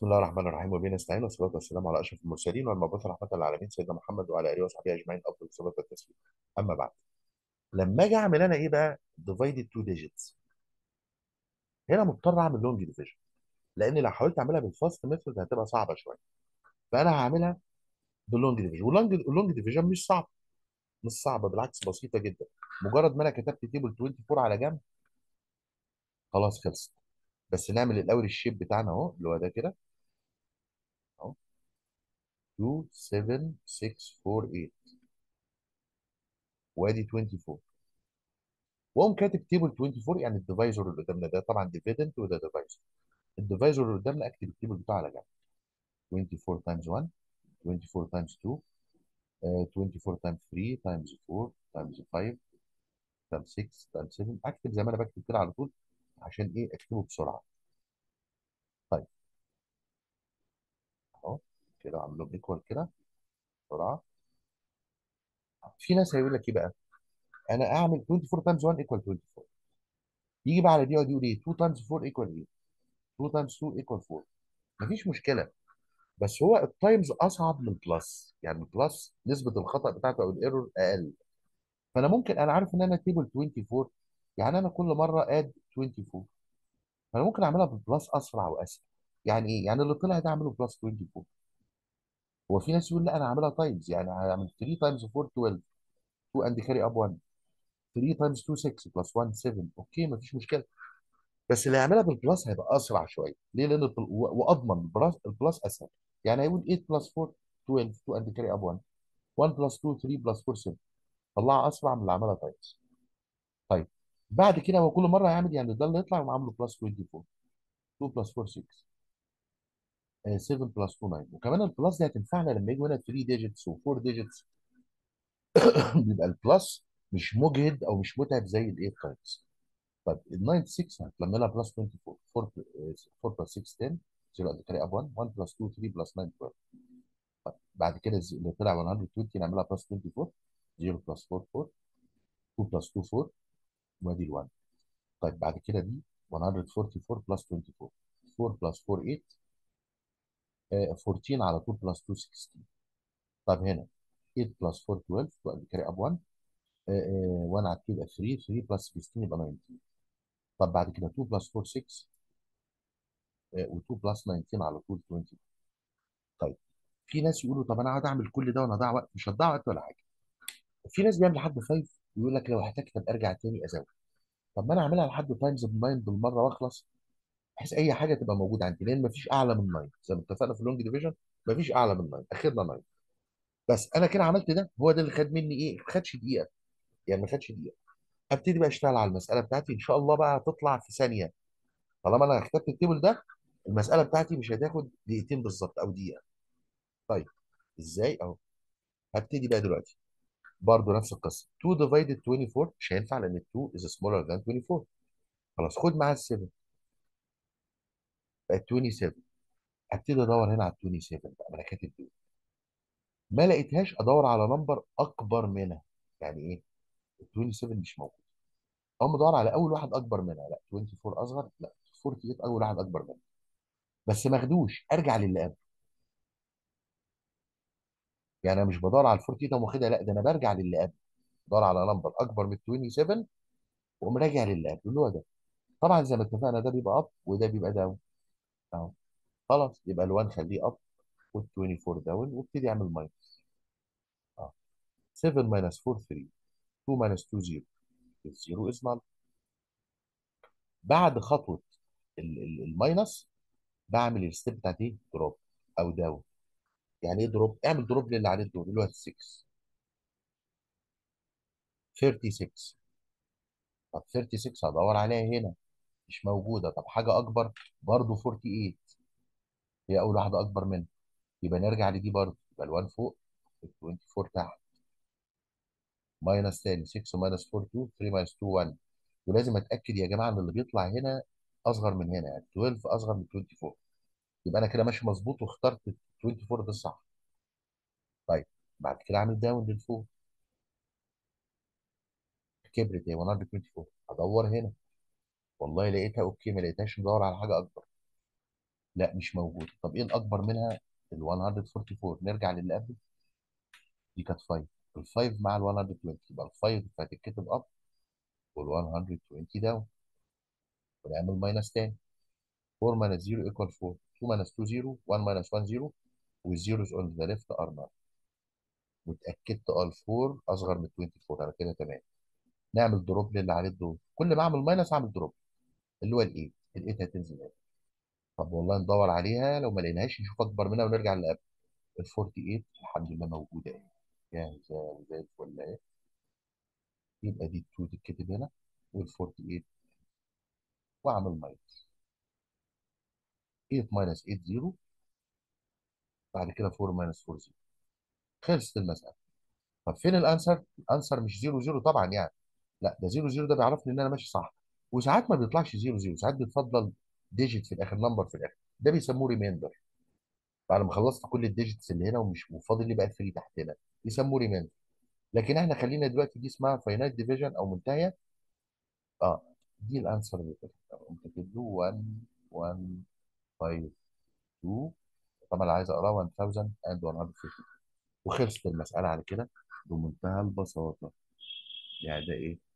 بسم الله الرحمن الرحيم وبه نستعين والصلاة والسلام على أشرف المرسلين والمبعوث رحمة للعالمين سيدنا محمد وعلى آله وصحبه أجمعين أفضل الصلاة والتسليم أما بعد لما أجي أعمل أنا إيه بقى divided two digits هنا مضطر أعمل لونج ديفيجن لأن لو حاولت أعملها بالفاست ميثود هتبقى صعبة شوية فأنا هعملها باللونج ديفيجن واللونج اللونج ديفيجن مش صعب مش صعبة بالعكس بسيطة جدا مجرد ما أنا كتبت تيبل 24 على جنب خلاص خلصت بس نعمل الأول الشيب بتاعنا أهو اللي هو ده كده أهو 2 7 6 4 8 وادي 24 واقوم كاتب تيبل 24 يعني الديفايزر اللي قدامنا ده طبعا ديفيدنت وده ديفايزر الديفايزر اللي قدامنا اكتب التيبل بتاعه على جنب 24 تايمز 1 24 تايمز 2 آه، 24 تايمز 3 تايمز 4 تايمز 5 تايمز 6 تايمز 7 اكتب زي ما انا بكتب كده على طول عشان ايه اكتبه بسرعه طيب اهو كده اعمل لهم ايكوال كده بسرعه في ناس هيقول لك ايه بقى انا اعمل 24 تايمز 1 ايكوال 24 يجي بقى على دي يقعد يقول ايه 2 تايمز 4 ايكوال ايه 2 تايمز 2 ايكوال 4 مفيش مشكله بس هو التايمز اصعب من البلس يعني البلس نسبه الخطا بتاعته او الايرور اقل فانا ممكن انا عارف ان انا تيبل 24 يعني انا كل مره اد 24 فانا ممكن اعملها بالبلس اسرع واسهل يعني ايه يعني اللي طلع ده اعمله بلس 24 هو في ناس يقول لا انا هعملها تايمز يعني هعمل 3 تايمز 4 12 2 اند كاري اب 1 3 تايمز 2 6 بلس 1 7 اوكي مفيش مشكله بس اللي هيعملها بالبلس هيبقى اسرع شويه ليه لان البل- و- واضمن البلس البلس اسهل يعني هيقول 8 بلس 4 12 2 اند كاري اب 1 1 بلس 2 3 بلس 4 7 طلعها اسرع من اللي عملها تايمز طيب بعد كده هو كل مره هيعمل يعني ده اللي يطلع يقوم عامله بلس 24 2 بلس 4 6 آه، 7 بلس 2 9 وكمان البلس دي هتنفعنا لما يجي هنا 3 ديجيتس و4 ديجيتس بيبقى البلس مش مجهد او مش متعب زي الايه تايمز طيب ال 96 هتلم لها بلس 24 4 4 بلس 6 10 0 قد كده اب 1 1 بلس 2 3 بلس 9 12 طيب بعد كده الز- اللي طلع 120 نعملها بلس 24 0 بلس 4 4 2 بلس 2 4 وادي ال 1 طيب بعد كده دي 144 بلس 24 4 بلس 4 8 آه، 14 على 2 بلس 2 16 طب هنا 8 بلس 4 12 وادي كاري اب 1 آه، آه، 1 على 2 يبقى 3 3 بلس 16 يبقى 19 طب بعد كده 2 بلس 4 6 و2 بلس 19 على طول 20 طيب في ناس يقولوا طب انا قاعد اعمل كل ده وانا اضيع وقت مش هتضيع وقت ولا حاجه في ناس بيعمل لحد 5 ويقول لك لو احتجت ابقى ارجع تاني ازود طب ما انا اعملها لحد تايمز ب 9 بالمره واخلص بحيث اي حاجه تبقى موجوده عندي لان مفيش اعلى من 9 زي ما اتفقنا في اللونج ديفيجن مفيش اعلى من 9 اخرنا 9 بس انا كده عملت ده هو ده اللي خد مني ايه ما خدش دقيقه يعني ما خدش دقيقه ابتدي بقى اشتغل على المساله بتاعتي ان شاء الله بقى هتطلع في ثانيه طالما انا كتبت التيبل ده المساله بتاعتي مش هتاخد دقيقتين بالظبط او دقيقه طيب ازاي اهو هبتدي بقى دلوقتي برضه نفس القصه 2 divided 24 مش هينفع لان 2 is smaller than 24 خلاص خد معاها ال 7 بقت 27 ابتدي ادور هنا على ال 27 بقى ما انا كاتب دول ما لقيتهاش ادور على نمبر اكبر منها يعني ايه ال 27 مش موجود اقوم ادور على اول واحد اكبر منها لا 24 اصغر لا 48 اول واحد اكبر منها بس ما اخدوش ارجع للي قبل يعني انا مش بدور على ال 48 اقوم واخدها لا ده انا برجع للي قبل بدور على نمبر اكبر من 27 واقوم راجع للي قبل اللي هو ده طبعا زي ما اتفقنا ده بيبقى اب وده بيبقى داون اهو خلاص يبقى ال1 خليه اب وال 24 داون وابتدي اعمل ماينس اه 7 ماينس 4 3 2 ماينس 2 0 الزيرو از نال بعد خطوه ال- ال- الماينس بعمل الستيب بتاعت ايه دروب او داون يعني ايه دروب اعمل دروب للي عليه الدور اللي هو 6 36 طب 36 هدور عليها هنا مش موجوده طب حاجه اكبر برضه 48 هي اول واحده اكبر منها يبقى نرجع لدي برضه يبقى ال1 فوق ال 24 تحت ماينس تاني 6 ماينس 4 2 3 ماينس 2 1 ولازم اتاكد يا جماعه ان اللي بيطلع هنا اصغر من هنا يعني 12 اصغر من 24 يبقى انا كده ماشي مظبوط واخترت 24 ده الصح طيب بعد كده اعمل داون للفوق كبرت هي 124 ادور هنا والله لقيتها اوكي ما لقيتهاش ندور على حاجه اكبر لا مش موجود طب ايه الاكبر منها ال 144 نرجع للي قبل دي كانت 5 ال 5 مع ال 120 يبقى ال 5 هتتكتب اب وال 120 داون ونعمل ماينس تاني 4 minus 0 equal 4 2 minus 2 0 1 minus 1 0 والزيروز on the left are none واتاكدت اه ال 4 اصغر من 24 انا كده تمام نعمل دروب للي عليه الدور كل ما اعمل ماينس اعمل دروب اللي هو ال 8 ال 8 هتنزل هنا طب والله ندور عليها لو ما لقيناهاش نشوف اكبر منها ونرجع اللي قبل ال 48 الحمد لله موجوده اهي جاهزه وزي الفل اهي يبقى دي 2 تتكتب هنا وال 48 واعمل ماينس 8 ماينس 8 0 بعد كده 4 ماينس 4 0 خلصت المساله طب فين الانسر؟ الانسر مش 0 0 طبعا يعني لا ده 0 0 ده بيعرفني ان انا ماشي صح وساعات ما بيطلعش 0 0 ساعات بيتفضل ديجيت في الاخر نمبر في الاخر ده بيسموه ريميندر بعد ما خلصت كل الديجيتس اللي هنا ومش وفاضل لي بقى 3 تحت هنا بيسموه ريميندر لكن احنا خلينا دلوقتي دي اسمها فاينايت ديفيجن او منتهيه اه دي الانسر اللي قمت كاتب له 1 1 5 2 طبعا اللي عايز اقراه 1150 وخلصت المساله على كده بمنتهى البساطه يعني ده ايه